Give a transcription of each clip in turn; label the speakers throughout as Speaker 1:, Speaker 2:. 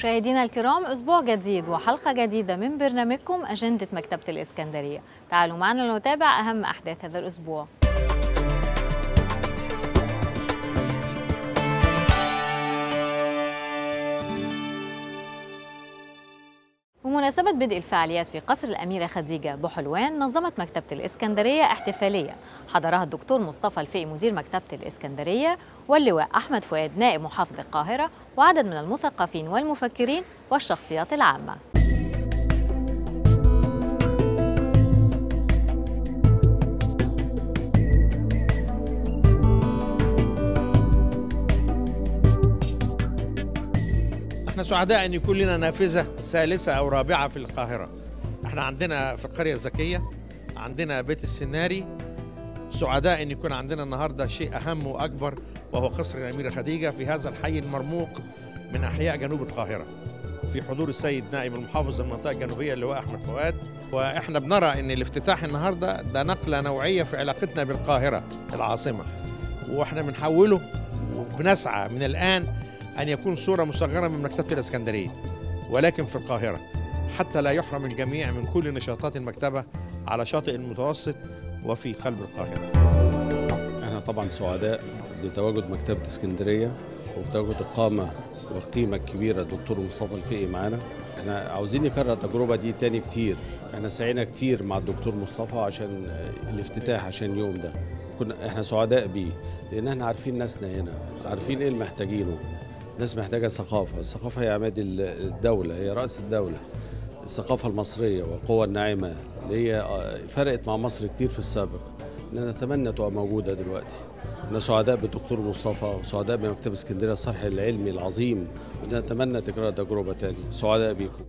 Speaker 1: مشاهدينا الكرام أسبوع جديد وحلقة جديدة من برنامجكم أجندة مكتبة الإسكندرية تعالوا معنا لنتابع أهم أحداث هذا الأسبوع بمناسبة بدء الفعاليات في قصر الأميرة خديجة بحلوان نظمت مكتبة الإسكندرية احتفالية حضرها الدكتور مصطفى الفقي مدير مكتبة الإسكندرية واللواء أحمد فؤاد نائب محافظ القاهرة وعدد من المثقفين والمفكرين والشخصيات العامة
Speaker 2: احنا سعداء ان يكون لنا نافذه ثالثه او رابعه في القاهره احنا عندنا في القريه الذكيه عندنا بيت السناري سعداء ان يكون عندنا النهارده شيء اهم واكبر وهو قصر الاميره خديجه في هذا الحي المرموق من احياء جنوب القاهره في حضور السيد نائب المحافظ المنطقه الجنوبيه اللواء احمد فؤاد واحنا بنرى ان الافتتاح النهارده ده نقله نوعيه في علاقتنا بالقاهره العاصمه واحنا بنحوله وبنسعى من الان أن يكون صورة مصغرة من مكتبة الإسكندرية ولكن في القاهرة حتى لا يحرم الجميع من كل نشاطات المكتبة على شاطئ المتوسط وفي قلب القاهرة
Speaker 3: احنا طبعا سعداء بتواجد مكتبة اسكندرية وبتواجد القامة والقيمة الكبيرة الدكتور مصطفى الفقي معانا احنا عاوزين نكرر التجربة دي تاني كتير احنا سعينا كتير مع الدكتور مصطفى عشان الافتتاح عشان اليوم ده كنا احنا سعداء بيه لان احنا عارفين ناسنا هنا عارفين ايه اللي محتاجينه الناس محتاجة ثقافة الثقافة هي عماد الدولة هي رأس الدولة الثقافة المصرية والقوة الناعمة اللي هي فرقت مع مصر كتير في السابق نتمنى تبقى موجودة دلوقتي احنا سعداء بالدكتور مصطفى وسعداء بمكتبة اسكندرية الصرح العلمي العظيم ونتمنى تكرار تجربة تاني سعداء بيكم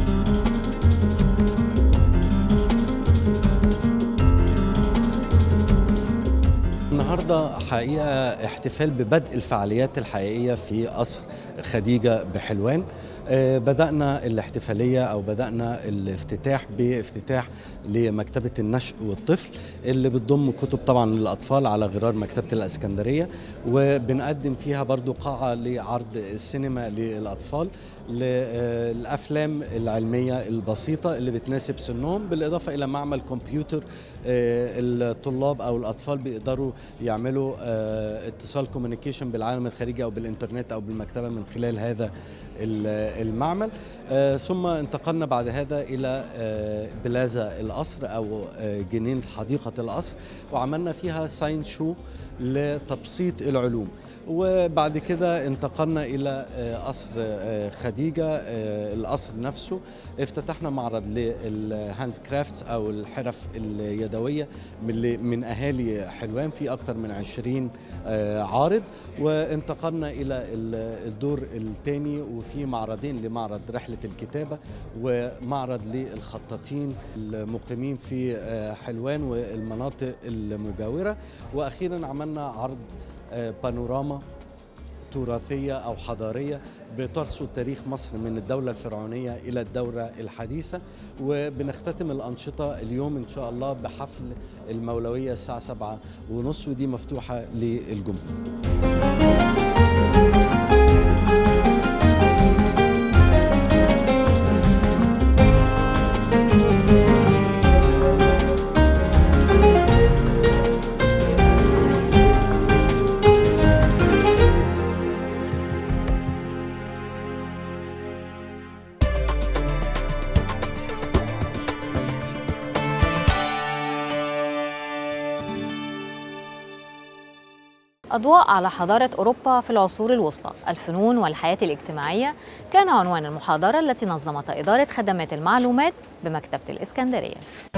Speaker 4: النهارده حقيقه احتفال ببدء الفعاليات الحقيقيه في قصر خديجه بحلوان بدأنا الاحتفالية أو بدأنا الافتتاح بافتتاح لمكتبة النشء والطفل اللي بتضم كتب طبعا للأطفال على غرار مكتبة الإسكندرية وبنقدم فيها برضو قاعة لعرض السينما للأطفال للأفلام العلمية البسيطة اللي بتناسب سنهم بالإضافة إلى معمل كمبيوتر الطلاب أو الأطفال بيقدروا يعملوا اتصال كوميونيكيشن بالعالم الخارجي أو بالإنترنت أو بالمكتبة من خلال هذا المعمل ثم انتقلنا بعد هذا إلى بلازا القصر أو جنين حديقة القصر وعملنا فيها ساين شو لتبسيط العلوم وبعد كده انتقلنا الى قصر خديجه القصر نفسه افتتحنا معرض للهاند كرافتس او الحرف اليدويه من اهالي حلوان في اكثر من 20 عارض وانتقلنا الى الدور الثاني وفي معرضين لمعرض رحله الكتابه ومعرض للخطاطين المقيمين في حلوان والمناطق المجاوره واخيرا عملنا عرض بانوراما تراثية أو حضارية بترصد تاريخ مصر من الدولة الفرعونية إلى الدولة الحديثة وبنختتم الأنشطة اليوم إن شاء الله بحفل المولوية الساعة سبعة ونص ودي مفتوحة للجمهور
Speaker 1: أضواء على حضارة أوروبا في العصور الوسطى الفنون والحياة الاجتماعية كان عنوان المحاضرة التي نظمتها إدارة خدمات المعلومات بمكتبة الإسكندرية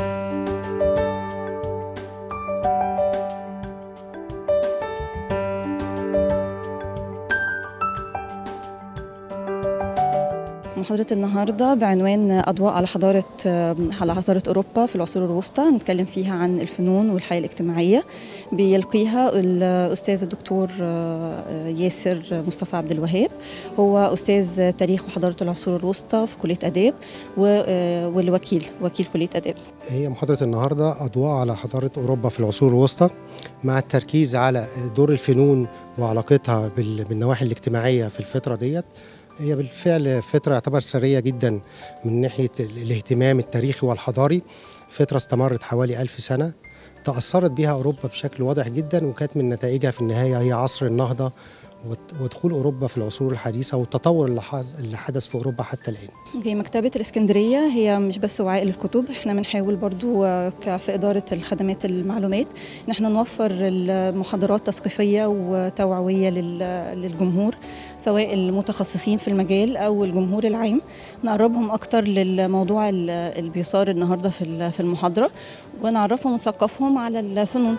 Speaker 5: محاضرة النهاردة بعنوان أضواء على حضارة على حضارة أوروبا في العصور الوسطى نتكلم فيها عن الفنون والحياة الاجتماعية بيلقيها الأستاذ الدكتور ياسر مصطفى عبد الوهاب هو أستاذ تاريخ وحضارة العصور الوسطى في كلية آداب والوكيل وكيل كلية آداب
Speaker 6: هي محاضرة النهاردة أضواء على حضارة أوروبا في العصور الوسطى مع التركيز على دور الفنون وعلاقتها بالنواحي الاجتماعية في الفترة ديت هي بالفعل فترة يعتبر سرية جدا من ناحية الاهتمام التاريخي والحضاري فترة استمرت حوالي ألف سنة تأثرت بها أوروبا بشكل واضح جدا وكانت من نتائجها في النهاية هي عصر النهضة ودخول أوروبا في العصور الحديثة والتطور اللي حدث في أوروبا حتى الآن
Speaker 5: هي مكتبة الإسكندرية هي مش بس وعاء للكتب احنا بنحاول برضو في إدارة الخدمات المعلومات ان احنا نوفر المحاضرات تثقيفية وتوعوية للجمهور سواء المتخصصين في المجال أو الجمهور العام نقربهم أكتر للموضوع اللي بيثار النهاردة في المحاضرة ونعرفهم ونثقفهم على الفنون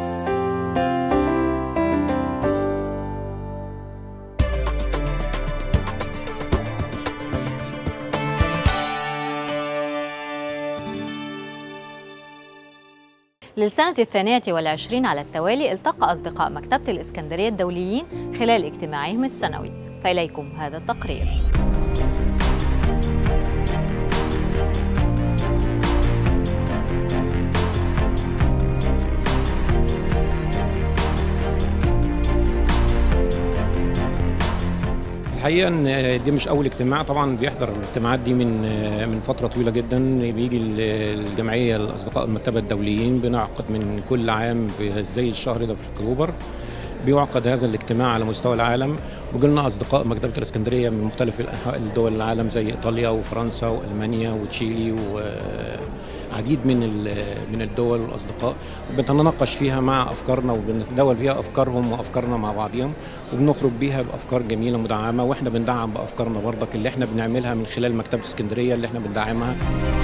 Speaker 1: للسنة الثانية والعشرين على التوالي التقى أصدقاء مكتبة الإسكندرية الدوليين خلال اجتماعهم السنوي فإليكم هذا التقرير
Speaker 7: الحقيقه ان دي مش اول اجتماع طبعا بيحضر الاجتماعات دي من من فتره طويله جدا بيجي الجمعيه الاصدقاء المكتبه الدوليين بنعقد من كل عام زي الشهر ده في اكتوبر بيعقد هذا الاجتماع على مستوى العالم وجلنا اصدقاء مكتبه الاسكندريه من مختلف انحاء الدول العالم زي ايطاليا وفرنسا والمانيا وتشيلي و عديد من من الدول والاصدقاء وبنتناقش فيها مع افكارنا وبنتداول فيها افكارهم وافكارنا مع بعضهم وبنخرج بيها بافكار جميله مدعمه واحنا بندعم بافكارنا برضك اللي احنا بنعملها من خلال مكتبه اسكندريه اللي احنا بندعمها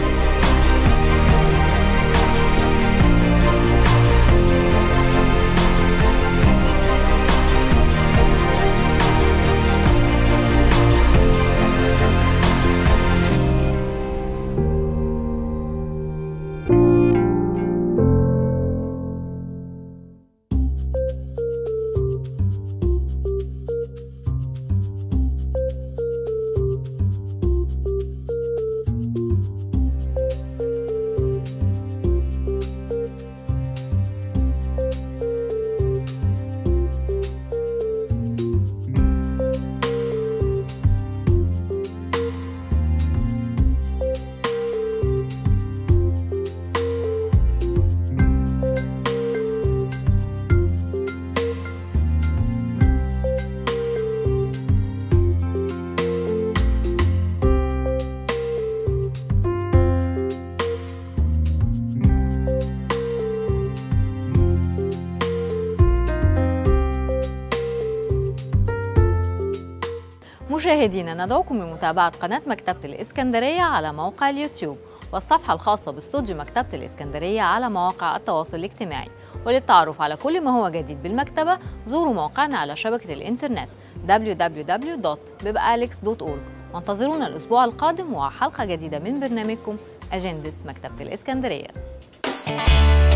Speaker 1: مشاهدينا ندعوكم لمتابعة قناة مكتبة الإسكندرية على موقع اليوتيوب والصفحة الخاصة باستوديو مكتبة الإسكندرية على مواقع التواصل الاجتماعي وللتعرف على كل ما هو جديد بالمكتبة زوروا موقعنا على شبكة الإنترنت www.bibalex.org وانتظرونا الأسبوع القادم وحلقة جديدة من برنامجكم أجندة مكتبة الإسكندرية